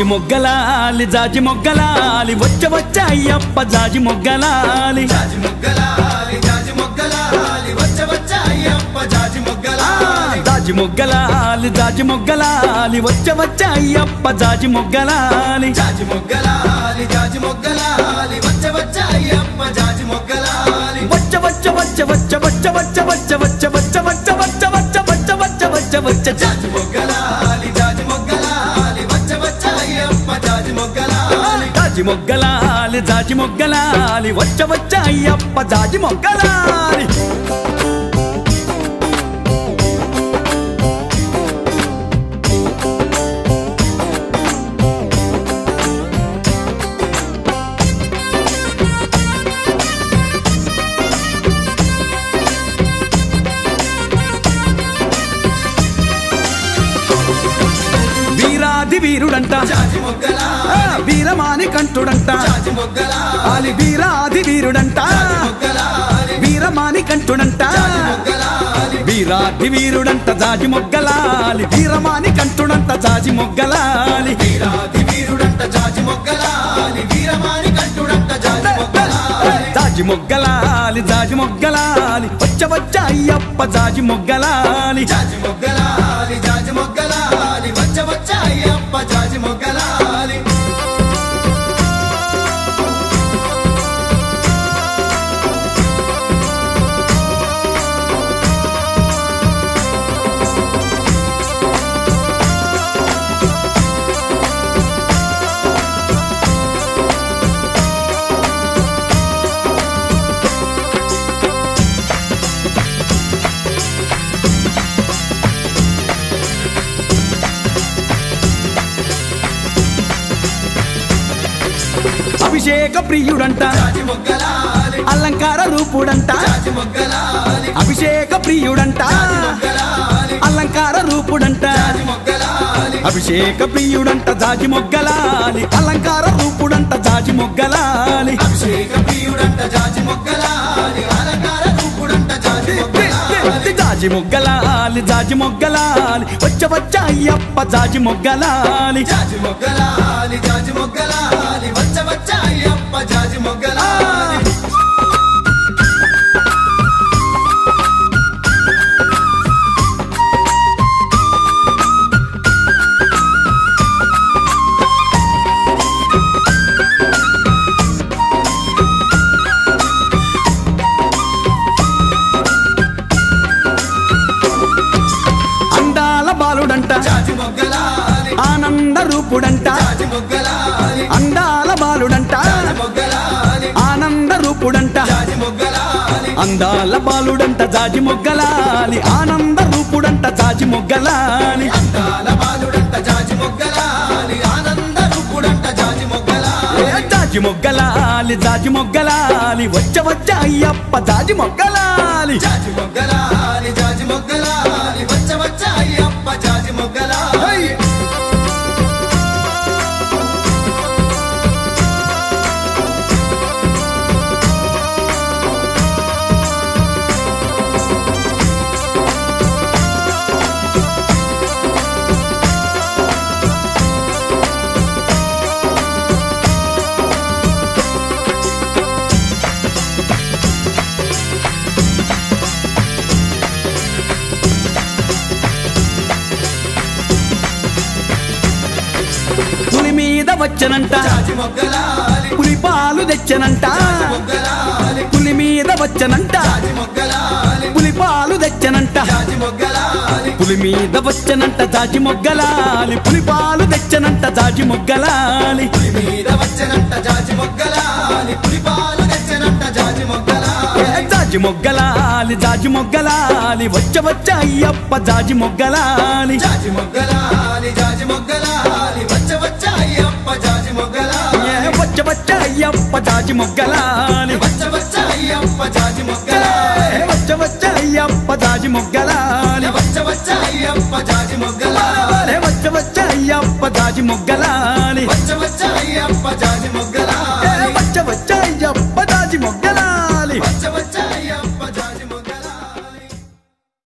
మొగ్గలాలి జాజి మొగ్గలాలి వచ్చ వచ్చ అయ్యప్ప జాజి మొగ్గలాలి జాజి మొగ్గలాలి జాజి మొగ్గలాలి వచ్చ వచ్చ అయ్యప్ప జాజి మొగ్గలాలి జాజి మొగ్గలాలి జాజి మొగ్గలాలి వచ్చ వచ్చ అయ్యప్ప జాజి మొగ్గలాలి జాజి మొగ్గలాలి జాజి మొగ్గలాలి వచ్చ వచ్చ అయ్యప్ప జాజి మొగ్గలాలి వచ్చ వచ్చ వచ్చ వచ్చ వచ్చ వచ్చ వచ్చ వచ్చ వచ్చ వచ్చ వచ్చ వచ్చ వచ్చ వచ్చ వచ్చ వచ్చ జా- జాజి మొగ్గలాలి జాజి మొగ్గలాలి వచ్చ వచ్చ అయ్యప్ప జాజి మొగ్గలాలి జాజి మొగ్గలాలి జాజి మొగ్గలాలి వచ్చ వచ్చ అయ్యప్ప జాజి మొగ్గలాలి వీరాది వీరుడంట జాజి మొగ్గలాలి ఆ, వీరమాని కంఠుడంట జాజి మొగ్గలాలి ఆలి వీరాది వీరుడంట మొగ్గలాలి వీరమాని కంఠుడంట మొగ్గలాలి వీరాది వీరుడంట జాజి మొగ్గలాలి వీరమాని కంఠుడంట జాజి మొగ్గలాలి వీరాది వీరుడంట జాజి మొగ్గలాలి వీరమాని కంటుడంట జాజి మొగ్గలాలి జాజి మొగ్గలాలి జాజి మొగ్గలాలి వచ్చ వచ్చ అయ్యప్ప జాజి మొగ్గలాలి జాజి మొగ్గలాలి జాజి మొగ్గలాలి వచ్చ వచ్చ అయ్యప్ప జాజి మొగ్గలాలి అభిషేక ప్రియుడంట జాజి మొగ్గలాలి అలంకార రూపుడంట జాజి మొగ్గలాలి అభిషేక ప్రియుడంట మొగ్గలాలి అలంకార రూపుడంట జాజి మొగ్గలాలి అభిషేక ప్రియుడంట జాజి మొగ్గలాలి అలంకార రూపుడంట జాజి మొగ్గలాలి అభిషేక ప్రియుడంట జాజి మొగ్గలాలి అలంకార రూపుడంట జాజి మొగ్గలాలి జాజి మొగ్గలాలి జాజి మొగ్గలాలి వచ్చ వచ్చ అయ్యప్ప జాజి మొగ్గలాలి జాజి మొగ్గలాలి జాజి మొగ్గలాలి వచ్చ వచ్చ అయ్యప్ప జాజి మొగ్గలాలి అందాల బాలుడంట జాజి మొగ్గలాలి ఆనంద రూపుడంట జాజి మొగ్గలాలి అందాల బాలుడంట మొగ్గలాలి ఆనంద రూపుడంట జాజి మొగ్గలాలి అందాల బాలుడంట జాజి మొగ్గలాలి ఆనంద రూపుడంట జాజి మొగ్గలాలి అందాల బాలుడంట జాజి మొగ్గలాలి ఆనంద రూపుడంట జాజి మొగ్గలాలి ఏ జాజి మొగ్గలాలి జాజి మొగ్గలాలి వచ్చ వచ్చ అయ్యప్ప జాజి మొగ్గలాలి జాజి మొగ్గలాలి జాజి మొగ్గలాలి వచ్చ వచ్చ అయ్యప్ప జాజి మొగ్గలాలి హై! పులి మీద వచ్చనంట జాజి మొగ్గలాలి పులి పాలు తెచ్చనంట మొగ్గలాలి పులి మీద వచ్చనంట జాజి మొగ్గలాలి పులి పాలు తెచ్చనంట జాజి మొగ్గలాలి పులి మీద వచ్చనంట జాజి మొగ్గలాలి పులి పాలు తెచ్చనంట జాజి మొగ్గలాలి పులి మీద వచ్చనంట జాజి మొగ్గలాలి పులి పాలు తెచ్చనంట జాజి మొగ్గలాలి ఏ జాజి మొగ్గలాలి జాజి మొగ్గలాలి వచ్చ వచ్చ అయ్యప్ప జాజి మొగ్గలాలి జాజి మొగ్గలాలి జాజి మొగ్గలాలి వచ్చ వచ్చ అయ్యప్ప జాజి మొగ్గలాలి ఏ వచ్చ వచ్చ అయ్యప్ప జాజి మొగ్గలాలి వచ్చ వచ్చ అయ్యప్ప జాజి ఏ మొగ్గలాలి వచ్చ వచ్చ అయ్యప్ప జాజి మొగ్గలాలి వచ్చ వచ్చ అయ్యప్ప జాజి మొగ్గలాలి ఏ వచ్చ వచ్చ అయ్యప్ప జాజి మొగ్గలాలి